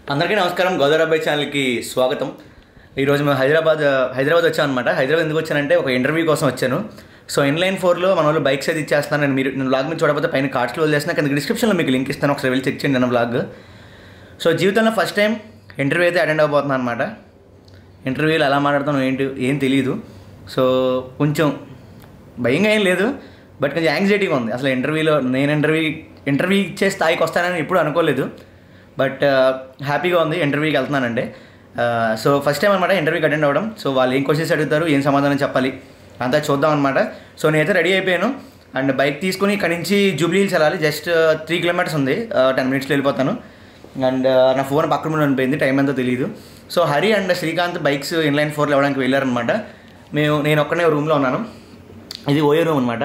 అందరికీ నమస్కారం గోదావరి అబ్బాయి ఛానల్కి స్వాగతం ఈరోజు మేము హైదరాబాద్ హైదరాబాద్ వచ్చాం అనమాట హైదరాబాద్ ఎందుకు వచ్చానంటే ఒక ఇంటర్వ్యూ కోసం వచ్చాను సో ఇన్లైన్ ఫోర్లో మన వాళ్ళు బైక్స్ అయితే ఇచ్చేస్తున్నాను నేను మీరు నేను బ్లాగ్ మీద చూడకపోతే పైన కార్డ్స్లో వదిలేసిన కింద డిస్క్రిప్షన్లో మీకు లింక్ ఇస్తాను ఒకసారి వెళ్ళి చెక్ చేయండి నా బ్లాగ్ సో జీవితంలో ఫస్ట్ టైం ఇంటర్వ్యూ అయితే అటెండ్ అవ్వబోతున్నాను అనమాట ఇంటర్వ్యూలో ఎలా మాట్లాడతాను ఏంటి ఏం తెలియదు సో కొంచెం భయంగా ఏం లేదు బట్ కొంచెం యాంగ్జైటీగా ఉంది అసలు ఇంటర్వ్యూలో నేను ఇంటర్వ్యూ ఇంటర్వ్యూ ఇచ్చే స్థాయికి వస్తానని ఎప్పుడు అనుకోలేదు బట్ హ్యాపీగా ఉంది ఇంటర్వ్యూకి వెళ్తున్నానండి సో ఫస్ట్ టైం అనమాట ఇంటర్వ్యూకి అటెండ్ అవ్వడం సో వాళ్ళు ఏం క్వశ్చన్స్ అడుగుతారు ఏం సమాధానం చెప్పాలి అంతా చూద్దాం అనమాట సో నేనైతే రెడీ అయిపోయాను అండ్ బైక్ తీసుకుని ఇక్కడ నుంచి జూబ్లీ హిల్స్ వెళ్ళాలి జస్ట్ త్రీ కిలోమీటర్స్ ఉంది టెన్ మినిట్స్లో వెళ్ళిపోతాను అండ్ నా ఫోన్ పక్కన మీద అనిపోయింది టైం ఎంతో తెలియదు so Hari and Srikanth bikes inline ఫోర్లో ఇవ్వడానికి వెళ్ళారనమాట మేము నేను ఒక్కనే రూమ్లో ఉన్నాను ఇది ఓయో రూమ్ అనమాట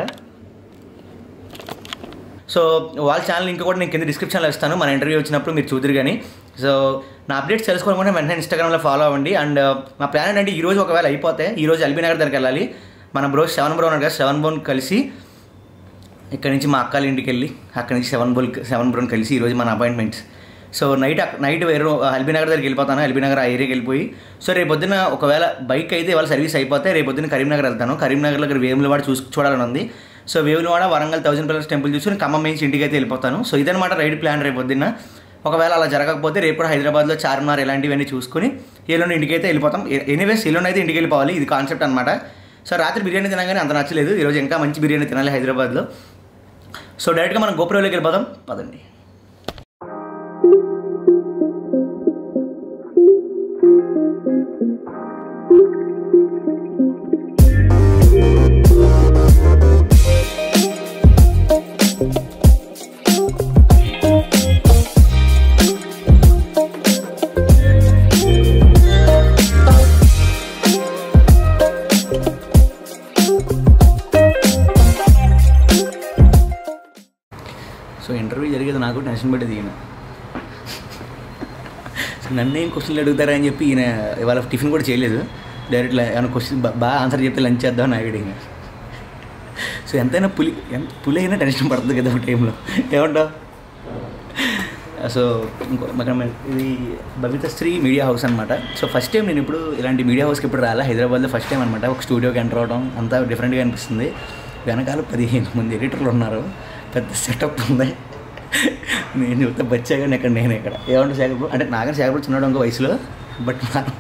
సో వాళ్ళ ఛానల్ లింక్ కూడా నేను కింద డిస్క్రిప్షన్లో ఇస్తాను మన ఇంటర్వ్యూ వచ్చినప్పుడు మీరు చూద్దరు కానీ సో నా అప్డేట్స్ తెలుసుకోవాలనుకుంటే వెంటనే ఇన్స్టాగ్రామ్లో ఫాలో అవ్వండి అండ్ మా ప్లాన్ ఏంటంటే ఈ రోజు ఒకవేళ అయిపోతే ఈ రోజు ఎల్బీ నగర్ దగ్గరికి వెళ్ళాలి మన బ్రో సెవెన్ బ్రో ఉన్నారు కదా సెవెన్ బోన్ కలిసి ఇక్కడ నుంచి మా అక్కల ఇంటికి వెళ్ళి అక్కడి నుంచి సెవెన్ బోల్ సెవెన్ బ్రోన్ కలిసి ఈరోజు మన అపాయింట్మెంట్స్ సో నైట్ అక్- నైట్ వేరే ఎల్బీ నగర్ దగ్గరికి వెళ్ళిపోతాను ఎల్బీ నగర్ ఆ ఏరియాకి వెళ్ళిపోయి సో రేపు పొద్దున ఒకవేళ బైక్ అయితే ఇవాళ సర్వీస్ అయిపోతే రేపు పొద్దున కరీంనగర్ వెళ్తాను కరీంనగర్ దగ్గర వేములవాడ చూసి చూడాలని ఉంది so Vemulawada Warangal thousand pillars temple చూసుకుని ఖమ్మం నుంచి ఇంటికి అయితే వెళ్ళిపోతాను సో ఇదనమాట రైడ్ ప్లాన్ రేపు పొద్దున్న ఒకవేళ అలా జరగకపోతే రేపు కూడా హైదరాబాద్లో చార్మినార్ ఇలాంటివన్నీ చూసుకుని ఎల్లుండి ఇంటికి అయితే వెళ్ళిపోతాం ఎనీవేస్ ఎల్లుండి అయితే ఇంటికి వెళ్ళిపోవాలి ఇది కాన్సెప్ట్ అనమాట సో రాత్రి బిర్యానీ తినగానే అంత నచ్చలేదు ఈరోజు ఇంకా మంచి బిర్యానీ తినాలి హైదరాబాద్లో సో డైరెక్ట్గా మనం గోపురంలోకి వెళ్ళిపోదాం పదండి సో ఇంటర్వ్యూ జరిగేది నాకు టెన్షన్ పెట్టేది ఈయన సో నన్ను ఏం క్వశ్చన్లు అడుగుతారా అని చెప్పి ఈయన ఇవాళ టిఫిన్ కూడా చేయలేదు డైరెక్ట్ ఏమైనా క్వశ్చన్ బాగా ఆన్సర్ చెప్తే లంచ్ చేద్దాం అని ఆగాడు ఈయన సో ఎంతైనా పులి ఎంత పులి అయినా టెన్షన్ పడుతుంది కదా ఒక టైంలో ఏమంటావు సో ఇంకో మన ఇది భవితశ్రీ మీడియా హౌస్ అనమాట సో ఫస్ట్ టైం నేను ఇప్పుడు ఇలాంటి మీడియా హౌస్కి ఇప్పుడు రాలే హైదరాబాద్లో ఫస్ట్ టైం అనమాట ఒక స్టూడియోకి ఎంటర్ అవడం అంతా డిఫరెంట్గా అనిపిస్తుంది వెనకాల పదిహేను మంది ఎడిటర్లు ఉన్నారు పెద్ద సెటప్ ఉంది నేను చూస్తే బచ్చాగా ఇక్కడ నేను ఇక్కడ ఏమంటే శేఖర్ బ్రో అంటే నాగన్ శేఖర్ బ్రో చిన్నాడు ఇంకో వయసులో బట్ మనం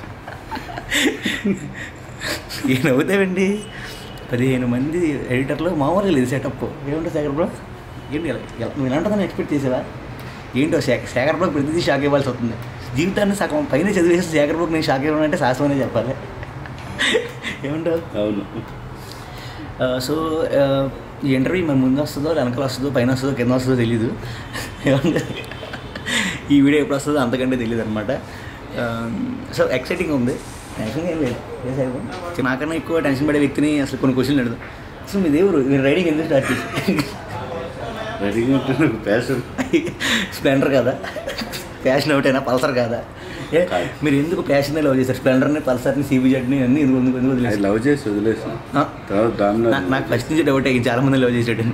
ఈయన అవుతావండి పదిహేను మంది ఎడిటర్లు మామూలుగా లేదు సెటప్ ఏమంటావు శేఖర్ బ్రో ఏంటి ఇలా- ఇలా- నువ్వు ఇలాంటిదని ఎక్స్పెక్ట్ చేసేవా ఏంటో శేఖర్ శేఖర్ బ్రోకి ప్రతిదీ షాక్ ఇవ్వాల్సి వస్తుంది జీవితాన్ని సగం పైన చదివేసి శేఖర్ బ్రోకి నేను షాక్ ఇవ్వాలంటే శాస్త్రమనే చెప్పాలి ఏమంటావు అవును ఆ, సో ఆ, ఈ ఇంటర్వ్యూ మరి ముందు వస్తుందో వెనకాల వస్తుందో పైన వస్తుందో కింద వస్తుందో తెలీదు ఏమంటే ఈ వీడియో ఎప్పుడు వస్తుందో అంతకంటే తెలియదు అనమాట సో ఎక్సైటింగ్ ఉంది టెన్షన్ ఏం లేదు ఏ సైడ్ సో నాకన్నా ఎక్కువ టెన్షన్ పడే వ్యక్తిని అసలు కొన్ని క్వశ్చన్లు అడుగు అసలు మీ దేవుడు మీరు రైడింగ్ ఎందుకు స్టార్ట్ చేసి రెడీగా ఉంటే నాకు ప్యాషన్ స్ప్లెండర్ కదా ప్యాషన్ ఒకటేనా పల్సర్ కాదా ఏ కాదు. మీరు ఎందుకు ప్యాషన్ లవ్ చేశారు స్ప్లెండర్ని పల్సర్ని సీబీజెడ్ని అన్ని ఎందుకు ఎందుకు ఎందుకు అది వదిలేశారు? లవ్ చేసి వదిలేసాను ఆ? తర్వాత దానిలో నాకు నాకు ఫస్ట్ నుంచి డౌట్ అయ్యి చాలా మంది లవ్ చేసేటండి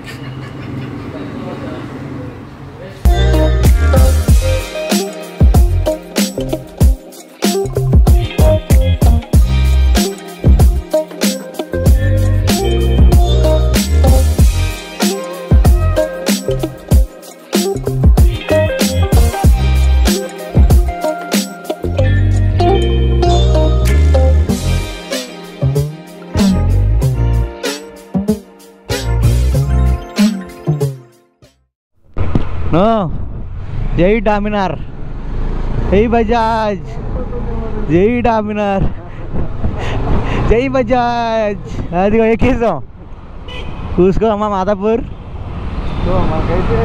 నో జై డామినార్ జై బజాజ్ జై డామినార్ జై బజాజ్ అదిగో ఎక్కేసాం చూసుకో అమ్మా మాదాపూర్ మాకైతే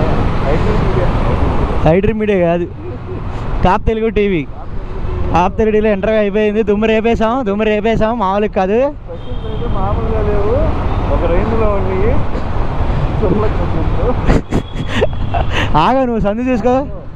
హైడ్రీ మీడియా కాదు కాప్ తెలుగు టీవీ కాప్ తెలుగు టీవీలో ఇంటర్వ్యూ అయిపోయింది దుమ్ము రేపేసాం దుమ్ము రేపేసాం మామూలుగా కాదు అయితే మామూలుగా లేవు ఒక రేంజ్లో ఉన్నాయి ఆగా నువ్వు సందు చూసుకో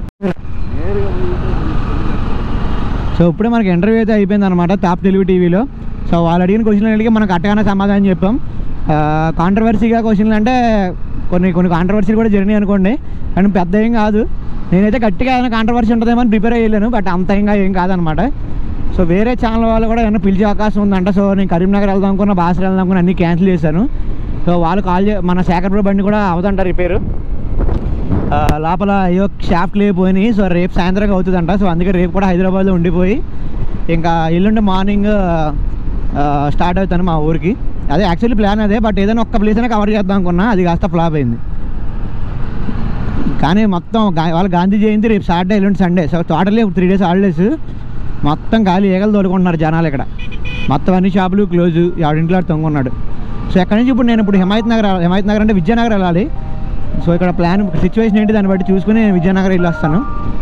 సో ఇప్పుడే మనకి ఇంటర్వ్యూ అయితే అయిపోయింది అనమాట టాప్ తెలుగు టీవీలో సో వాళ్ళు అడిగిన క్వశ్చన్ అడిగి మనకు అట్టగానే సమాధానం చెప్పాం కాంట్రవర్సీగా క్వశ్చన్లు అంటే కొన్ని కొన్ని కాంట్రవర్సీలు కూడా జరిగినాయి అనుకోండి కానీ పెద్ద ఏం కాదు నేనైతే గట్టిగా ఏదైనా కాంట్రవర్సీ ఉంటుందేమో అని ప్రిపేర్ అయ్యలేను బట్ అంత ఇంకా ఏం కాదనమాట సో వేరే ఛానల్ వాళ్ళు కూడా ఏమైనా పిలిచే అవకాశం ఉందంట సో నేను కరీంనగర్ వెళ్దాం అనుకున్న బాసర వెళ్దాం అనుకున్న అన్నీ క్యాన్సిల్ చేశాను సో వాళ్ళు కాల్ చే మన శేఖర్ బ్రో బండి కూడా అవదంట రిపేరు ఆ, లోపల ఏదో షాఫ్ట్ లేకపోయినాయి సో రేపు సాయంత్రం అవుతుందంట సో అందుకే రేపు కూడా హైదరాబాద్లో ఉండిపోయి ఇంకా ఎల్లుండి మార్నింగ్ స్టార్ట్ అవుతాను మా ఊరికి అదే యాక్చువల్లీ ప్లాన్ అదే బట్ ఏదైనా ఒక్క ప్లేస్ అయినా కవర్ చేద్దాం అనుకున్నా అది కాస్త ఫ్లాప్ అయింది కానీ మొత్తం గా- వాళ్ళ గాంధీ జయంతి రేపు సాటర్డే ఎల్లుండి Sunday so totally three days holidays మొత్తం గాలి ఏగలు తోడుకుంటున్నారు జనాలు ఇక్కడ మొత్తం అన్ని షాపులు క్లోజ్ ఎవడింట్లో ఆడు తొంగున్నాడు సో ఎక్కడి నుంచి ఇప్పుడు నేను ఇప్పుడు హిమాయత్ నగర్ హిమాయత్ నగర్ అంటే విజయనగర్ వెళ్ళాలి సో ఇక్కడ ప్లాన్ సిచ్యువేషన్ ఏంటి దాన్ని బట్టి చూసుకుని నేను విజయనగర్ వెళ్ళి వస్తాను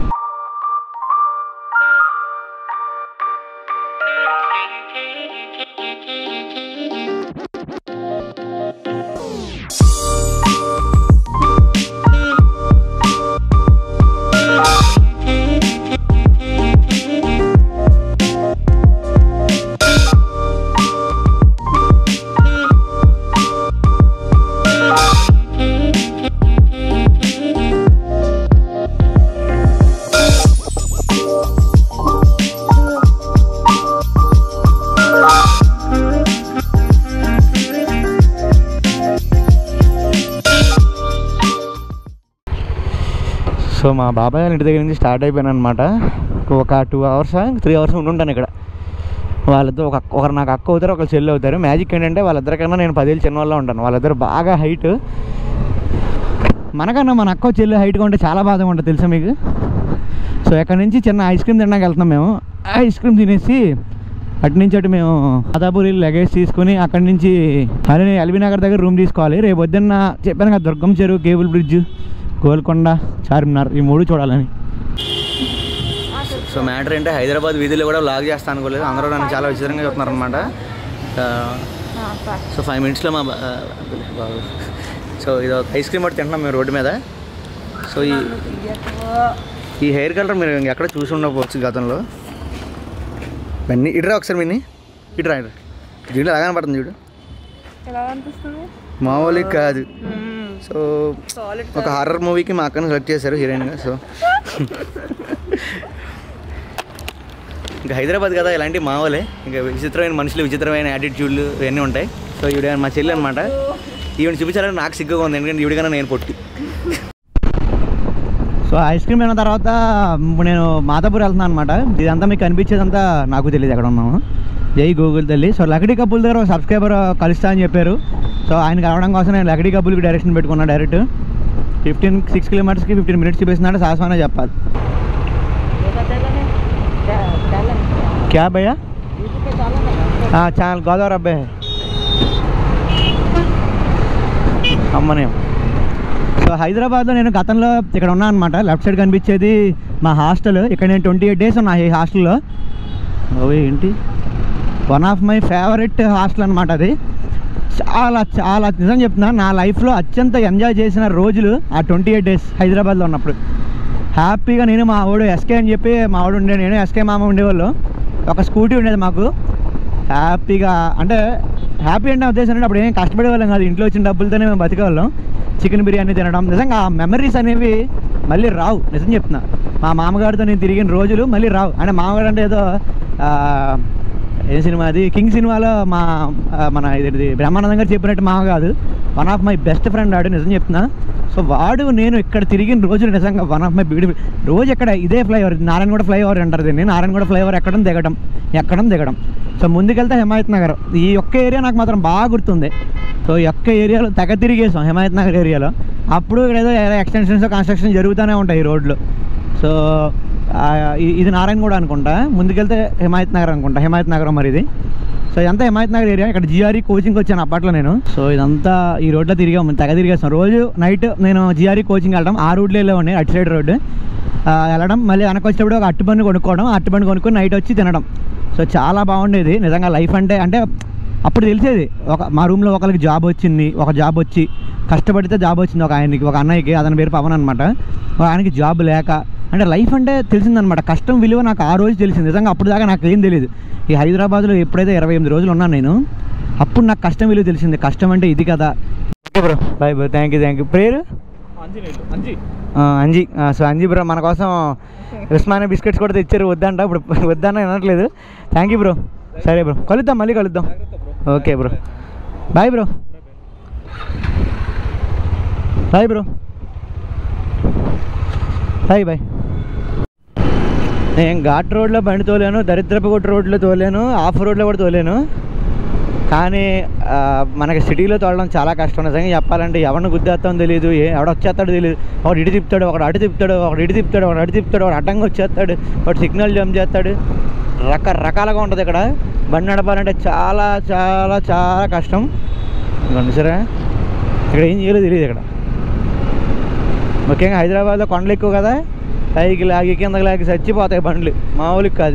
సో మా బాబాయ్ వాళ్ళ ఇంటి దగ్గర నుంచి స్టార్ట్ అయిపోయాను అనమాట ఒక టూ అవర్స్ త్రీ అవర్స్ ఉండుంటాను ఇక్కడ వాళ్ళిద్దరు ఒక అక్క- ఒకరు నాకు అక్క అవుతారు ఒకరు చెల్లి అవుతారు మ్యాజిక్ ఏంటంటే వాళ్ళిద్దరికన్నా నేను పదేళ్ళు చిన్న వాళ్ళ ఉంటాను వాళ్ళిద్దరు బాగా హైట్ మనకన్నా మన అక్క చెల్లి హైట్గా ఉంటే చాలా బాధగా ఉంటుంది తెలుసా మీకు సో ఎక్కడి నుంచి చిన్న ఐస్ క్రీమ్ తినడానికి వెళ్తున్నాం మేము ఐస్ క్రీమ్ తినేసి అటు నుంచి అటు మేము అదాపూరి లగేజ్ తీసుకుని అక్కడి నుంచి మళ్ళీ ఎల్బీ నగర్ దగ్గర రూమ్ తీసుకోవాలి రేపు పొద్దున్న చెప్పాను కదా దుర్గం చెరువు కేబుల్ బ్రిడ్జ్ గోల్కొండ చార్మినార్ ఈ మూడు చూడాలని సో మ్యాటర్ ఏంటంటే హైదరాబాద్ వీధుల్లో కూడా లాగ్ చేస్తా అనుకోలేదు అందరూ నన్ను చాలా విచిత్రంగా చెప్తున్నారు అనమాట సో ఫైవ్ మినిట్స్లో మా బా- బాబు సో ఇది ఒక ఐస్ క్రీమ్ ఒకటి తింటున్నాం మేము రోడ్డు మీద సో ఈ ఈ హెయిర్ కలర్ మీరు ఎక్కడ చూసి ఉండకపోవచ్చు గతంలో ఇవన్నీ ఇటురా ఒకసారి మిన్ని ఇటురా ఇటు దీంట్లో అలాగనే పడుతుంది చూడు ఎలా అనిపిస్తుంది మామూలు కాదు సో ఒక హారర్ మూవీకి మా అక్కని సెలెక్ట్ చేశారు హీరోయిన్గా సో ఇంకా హైదరాబాద్ కదా ఇలాంటి మావోలే ఇంకా విచిత్రమైన మనుషులు విచిత్రమైన యాటిట్యూడ్లు ఇవన్నీ ఉంటాయి సో ఈవిడ మా చెల్లి అనమాట ఈవిడ చూపించాలని నాకు సిగ్గుగా ఉంది ఎందుకంటే ఈవిడకన్నా నేను పొట్టి సో ఐస్ క్రీమ్ అయిన తర్వాత ఇప్పుడు నేను మాతాపూర్ వెళ్తున్నాను అనమాట ఇదంతా మీకు కనిపించేదంతా నాకు తెలియదు ఎక్కడ ఉన్నాము జై గూగుల్ తల్లి సో లకడీ కప్పుల దగ్గర ఒక సబ్స్క్రైబర్ కలుస్తా అని చెప్పారు సో ఆయన కలవడం కోసం నేను లకడీ కప్పులకి డైరెక్షన్ పెట్టుకున్నా డైరెక్ట్ ఫిఫ్టీన్ సిక్స్ కిలోమీటర్స్కి ఫిఫ్టీన్ మినిట్స్ చూపిస్తున్నాడు సాహసమనే చెప్పాలి క్యా భయ్యా ఛానల్ గోదావరి అబ్బాయి అమ్మనే సో హైదరాబాద్లో నేను గతంలో ఇక్కడ ఉన్నాను అనమాట లెఫ్ట్ సైడ్ కనిపించేది మా హాస్టల్ ఇక్కడ నేను ట్వంటీ ఎయిట్ డేస్ ఉన్నా ఈ హాస్టల్లో ఓ ఏంటి one of my favourite hostel అనమాట అది చాలా చాలా నిజం చెప్తున్నా నా లైఫ్లో అత్యంత ఎంజాయ్ చేసిన రోజులు ఆ ట్వంటీ ఎయిట్ డేస్ హైదరాబాద్లో ఉన్నప్పుడు హ్యాపీగా నేను మా వాడు ఎస్కే అని చెప్పి మా వాడు ఉండే నేను ఎస్కే మామ ఉండేవాళ్ళు ఒక స్కూటీ ఉండేది మాకు హ్యాపీగా అంటే హ్యాపీ అంటే ఉద్దేశం అంటే అప్పుడు ఏం కష్టపడేవాళ్ళం కాదు ఇంట్లో వచ్చిన డబ్బులతోనే మేము బతికేవాళ్ళం చికెన్ బిర్యానీ తినడం నిజంగా ఆ మెమరీస్ అనేవి మళ్ళీ రావు నిజం చెప్తున్నా మా మామగారితో నేను తిరిగిన రోజులు మళ్ళీ రావు అంటే మామగారు అంటే ఏదో ఆ, ఏ సినిమా అది కింగ్ సినిమాలో మా ఆ, మన ఇది బ్రహ్మానందం గారు చెప్పినట్టు మామ కాదు one of my best friend ఆడు నిజం చెప్తున్నా సో వాడు నేను ఇక్కడ తిరిగిన రోజులు నిజంగా వన్ ఆఫ్ మై బ్యూటిఫుల్ రోజు ఎక్కడ ఇదే ఫ్లైఓవర్ నారాయణగూడ ఫ్లైఓవర్ అంటారు దీన్ని నారాయణగూడ ఫ్లైఓవర్ ఎక్కడం దిగడం ఎక్కడం దిగడం సో ముందుకెళ్తే హిమాయత్ నగర్ ఈ ఒక్క ఏరియా నాకు మాత్రం బాగా గుర్తుంది సో ఈ ఒక్క ఏరియాలో తెగ తిరిగేసాం హిమాయత్ నగర్ ఏరియాలో అప్పుడు ఇక్కడ ఏదో ఎక్స్టెన్షన్స్ కన్స్ట్రక్షన్ జరుగుతూనే ఉంటాయి ఈ రోడ్లు సో ఆ, ఇ- ఇది నారాయణగూడ అనుకుంటా ముందుకెళ్తే హిమాయత్ నగర్ అనుకుంటా హిమాయత్ నగరం మరి ఇది సో ఇదంతా హిమాయత్ నగర్ ఏరియా ఇక్కడ జిఆర్ఈ కోచింగ్ వచ్చాను అప్పట్లో నేను సో ఇదంతా ఈ రోడ్లో తిరిగాము తెగ తిరిగేస్తాం రోజు నైట్ నేను జిఆర్ఈ కోచింగ్ వెళ్ళడం ఆ రూట్లో వెళ్ళేవాడిని అటు సైడ్ రోడ్డు ఆ, వెళ్ళడం మళ్ళీ వెనక్కి వచ్చేటప్పుడు ఒక అట్టుబండి కొనుక్కోవడం ఆ అట్టుబండి కొనుక్కొని నైట్ వచ్చి తినడం సో చాలా బాగుండేది నిజంగా లైఫ్ అంటే అంటే అప్పుడు తెలిసేది ఒక మా రూమ్లో ఒకరికి జాబ్ వచ్చింది ఒక జాబ్ వచ్చి కష్టపడితే జాబ్ వచ్చింది ఒక ఆయనకి ఒక అన్నయ్యకి అతని పేరు పవన్ అనమాట ఒక ఆయనకి జాబ్ లేక అంటే లైఫ్ అంటే తెలిసిందనమాట కష్టం విలువ నాకు ఆ రోజు తెలిసింది నిజంగా అప్పుడు దాకా నాకు ఏం తెలియదు ఈ హైదరాబాద్లో ఎప్పుడైతే ఇరవై ఎనిమిది రోజులు ఉన్నాను నేను అప్పుడు నాకు కష్టం విలువ తెలిసింది కష్టం అంటే ఇది కదా okay bro bye bro thank you thank you prayer Anjaneyulu Anji Anji ఆ, సో అంజీ బ్రో మన కోసం ఉస్మానియా బిస్కెట్స్ కూడా తెచ్చారు వద్దంట ఇప్పుడు వద్దన్న వినట్లేదు థ్యాంక్ యూ బ్రో సరే బ్రో కలుద్దాం మళ్ళీ కలుద్దాం okay bro bye bro bye bro bye bye నేను ఘాట్ రోడ్లో బండి తోలేను దరిద్రపు కొట్టు రోడ్లో తోలేను ఆఫ్ రోడ్లో కూడా తోలేను కానీ ఆ, మనకి సిటీలో తోలడం చాలా కష్టం నిజంగా చెప్పాలంటే ఎవరిని గుద్దేస్తామో తెలియదు ఏ ఎవడ వచ్చేస్తాడో తెలియదు ఒకడు ఇటు తిప్పుతాడు ఒకడు అటు తిప్పుతాడు ఒకడు ఇటు తిప్పుతాడు ఒకడు అటు తిప్పుతాడు ఒకడు అడ్డంగా వచ్చేస్తాడు ఒకడు సిగ్నల్ జంప్ చేస్తాడు రకరకాలుగా ఉంటుంది ఇక్కడ బండి నడపాలంటే చాలా చాలా చాలా కష్టం ఇదిగోండి సరే ఇక్కడ ఏం చేయలేదు తెలియదు ఇక్కడ ముఖ్యంగా హైదరాబాద్లో కొండలు ఎక్కువ కదా పైకి లాగి కిందకి లాగి చచ్చిపోతాయి బండ్లు మామూలుగా కాదు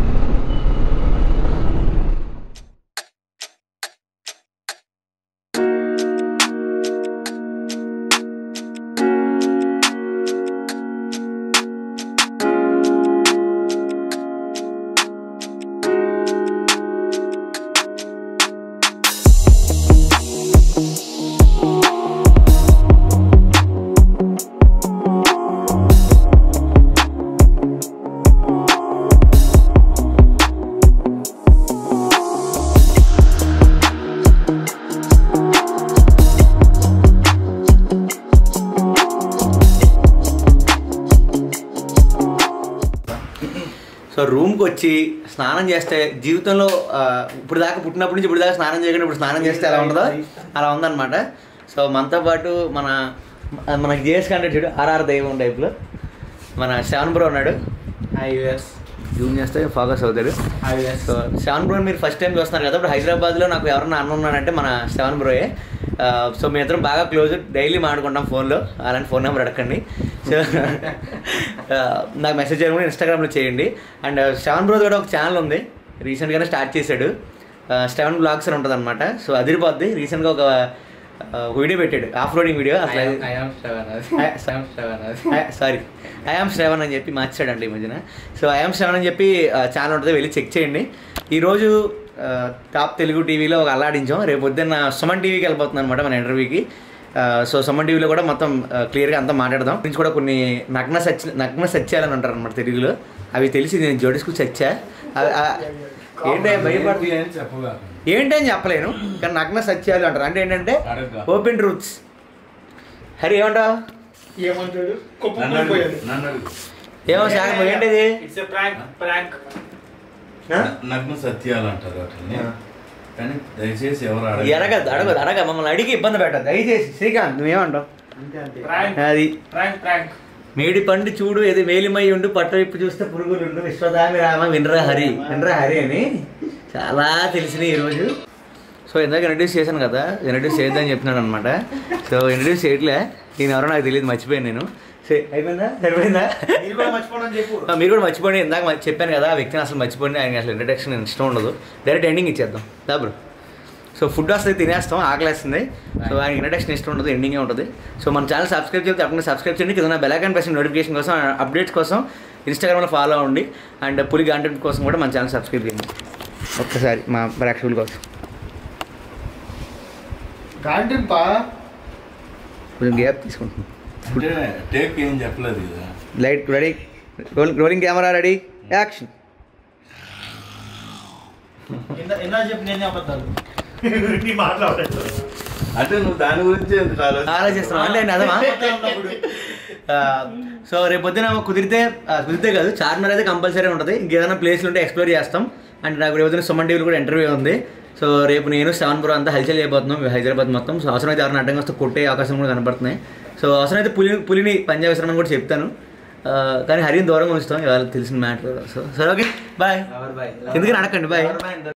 సో రూమ్కి వచ్చి స్నానం చేస్తే జీవితంలో ఆ, ఇప్పుడు దాకా పుట్టినప్పటి నుంచి ఇప్పుడు దాకా స్నానం చేయకుండా ఇప్పుడు స్నానం చేస్తే ఎలా ఉంటుందో అలా ఉందన్నమాట సో మనతో పాటు మన మనకి జేఎస్ కంటే చూడు ఆర్ఆర్ దైవం టైప్లో మన శ్యాన్ బ్రో ఉన్నాడు ఐఎస్ జూమ్ చేస్తే ఫోకస్ అవుతాడు ఐఎస్ సో సెవెన్ బ్రో మీరు ఫస్ట్ టైం చూస్తున్నారు కదా ఇప్పుడు హైదరాబాద్లో నాకు ఎవరన్నా అన్న ఉన్నాడంటే మన సెవెన్ బ్రోయే ఆ, సో మీ ఇద్దరం బాగా క్లోజ్ డైలీ మాట్లాడుకుంటాం ఫోన్లో అలాంటి ఫోన్ నెంబర్ అడగండి సో ఆ, నాకు మెసేజ్ చేయడం కూడా ఇన్స్టాగ్రామ్లో చేయండి అండ్ సెవెన్ బ్రో కూడా ఒక ఛానల్ ఉంది రీసెంట్గానే స్టార్ట్ చేశాడు సెవెన్ బ్లాగ్స్ అని ఉంటుంది అనమాట సో అదిరిపోద్ది రీసెంట్గా ఒక వీడియో పెట్టాడు ఆఫ్ రోడింగ్ వీడియో అసలు సారీ ఐఆమ్ శ్రవణ్ అని చెప్పి మార్చాడండి ఈ మధ్యన సో ఐఆమ్ శ్రవణ్ అని చెప్పి ఛానల్ ఉంటుంది వెళ్ళి చెక్ చేయండి ఈరోజు ఆ, టాప్ తెలుగు టీవీలో ఒక అల్లాడించాం రేపు పొద్దున్న సుమన్ టీవీకి వెళ్ళిపోతుంది అనమాట మన ఇంటర్వ్యూకి ఆ, సో సుమన్ టీవీలో కూడా మొత్తం ఆ, క్లియర్గా అంతా మాట్లాడదాం నుంచి కూడా కొన్ని నగ్న సత్య నగ్న సత్యాలని అంటారు అనమాట తెలుగులో అవి తెలిసి నేను జోడిస్కు చచ్చా అవి- ఆ- ఏంటి భయపడుతుంది చెప్పగా ఏంటని చెప్పలేను కానీ నగ్న సత్యాలు అంటారు అంటే ఏంటంటే అడగ్గా. ఓపెన్ ట్రూత్స్ హరి ఏమంటావు ఏమంటాడు ఏమో శాఖ ఏంటిది ఇట్స్ ఎ ప్రాంక్ ప్రాంక్ ఆ? నగ్న సత్యాలు అంటారు వాటిని ఆ. కానీ దయచేసి ఎవరు అడగద్దు అడగదు అడగ మమ్మల్ని అడిగి ఇబ్బంది పెట్టదు దయచేసి శ్రీకాంత్ నువ్వేమంటావు ప్రాంక్ అది ప్రాంక్ ప్రాంక్ మేడి పండు చూడు ఏది మేలిమై ఉండు పట్ట విప్పు చూస్తే పురుగులుండు విశ్వదామి రామ వినరా హరి వినరా హరి అని చాలా తెలిసినాయి ఈరోజు సో ఇందాక ఇంట్రడ్యూస్ చేశాను కదా ఇంట్రడ్యూస్ చేద్దామని చెప్తున్నాడు అనమాట సో ఇంట్రడ్యూస్ చేయట్లే ఈయన ఎవరో నాకు తెలియదు మర్చిపోయాను నేను సే- అయిపోయిందా సరిపోయిందా మీరు కూడా మర్చిపోవడం చెప్పు ఆ, మీరు కూడా మర్చిపోండి ఇందాక మ- చెప్పాను కదా ఆ వ్యక్తిని అసలు మర్చిపోండి ఆయన అసలు ఇంట్రడక్షన్ ఇష్టం ఉండదు డైరెక్ట్ ఎండింగ్ ఇచ్చేద్దాం దా బ్రో సో ఫుడ్ వస్తుంది తినేస్తాం ఆకలేస్తుంది సో ఆయన ఇంట్రడక్షన్ ఇష్టం ఉండదు ఎండింగే ఉంటుంది సో మన ఛానల్ సబ్స్క్రైబ్ చేస్తే తప్పకుండా సబ్స్క్రైబ్ చేయండి కింద బెల్ ఐకాన్ ప్రెస్ నోటిఫికేషన్ కోసం అప్డేట్స్ కోసం ఇన్స్టాగ్రామ్లో ఫాలో అవ్వండి అండ్ పులి కంటెంట్ కోసం కూడా మన ఛానల్ సబ్స్క్రైబ్ చేయండి ఒక్కసారి మా ప్రేక్షకుల కోసం గాంటింపా కొంచెం గ్యాప్ తీసుకుంటున్నాం అంటే టేక్ ఏం చెప్పలేదు కదా light ready rolling rolling camera ready action ఎన్నా చెప్పి నేనే అబద్ధాలు నీ మాట్లాడలేదు అంటే నువ్వు దాని గురించి ఎందుకు ఆలోచన ఆలోచిస్తున్నాం అంటే అదమా ఆ, సో రేపు పొద్దున కుదిరితే ఆ, కుదిరితే కాదు చార్మినార్ అయితే కంపల్సరీ ఉంటుంది ఇంకేదైనా ప్లేస్లు ఉంటే ఎక్స్ప్లోర్ చేస్తాం అండ్ నాకు రేపు పొద్దున సుమన్ టీవీలో కూడా ఇంటర్వ్యూ ఉంది సో రేపు నేను సెవెన్ ప్రో అంతా హల్చల్ చేయబోతున్నాం హైదరాబాద్ మొత్తం సో అవసరం అయితే ఎవరైనా అడ్డంగా వస్తే కొట్టే అవకాశం కూడా కనపడుతున్నాయి సో అవసరం అయితే పులి పులిని పంజాబ్ విశ్రమని కూడా చెప్తాను ఆ, కానీ హరిని దూరంగా ఉంచుతాం ఇవాళ తెలిసిన మ్యాటర్ సో సరే ఓకే బాయ్ ఎందుకని అడగండి బాయ్